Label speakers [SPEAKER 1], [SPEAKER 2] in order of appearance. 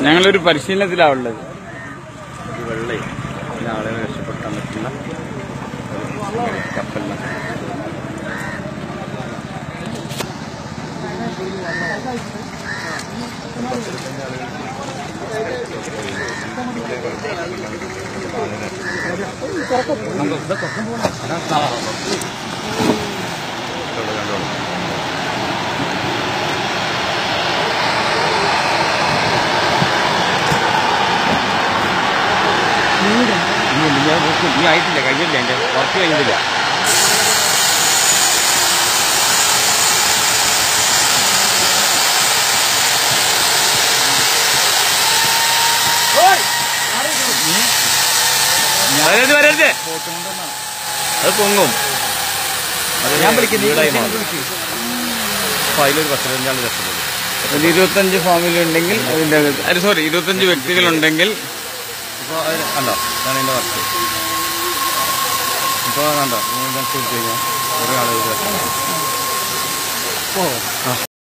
[SPEAKER 1] ഞങ്ങളൊരു പരിശീലനത്തിലാണ് ഉള്ളത്
[SPEAKER 2] ഈ വെള്ളേ ഈ ആളുകളെ രക്ഷപ്പെടുത്താൻ പറ്റുന്ന ഒരു കപ്പലിനാണ്
[SPEAKER 1] നീ ആയിട്ടില്ല കഴിഞ്ഞില്ല എന്റെ വർക്ക് കഴിഞ്ഞില്ല വരരുത് വരരുത് അത് പൊങ്ങും
[SPEAKER 2] ഞാൻ അപ്പൊ അതിലൊരു പത്തിരഞ്ചാൾ രക്ഷപ്പെടും
[SPEAKER 1] ഒരു ഇരുപത്തഞ്ച് ഫാമിലി ഉണ്ടെങ്കിൽ അതിന്റെ അകത്ത് അല്ല സോറി ഇരുപത്തഞ്ച് വ്യക്തികളുണ്ടെങ്കിൽ
[SPEAKER 2] ഇപ്പോൾ കണ്ടോ ഇതാണ് എൻ്റെ വർക്ക് ഇപ്പോൾ കണ്ടോ മൂന്ന് കഴിഞ്ഞാൽ കുറേ ആളുകൾ രക്ഷപ്പെടും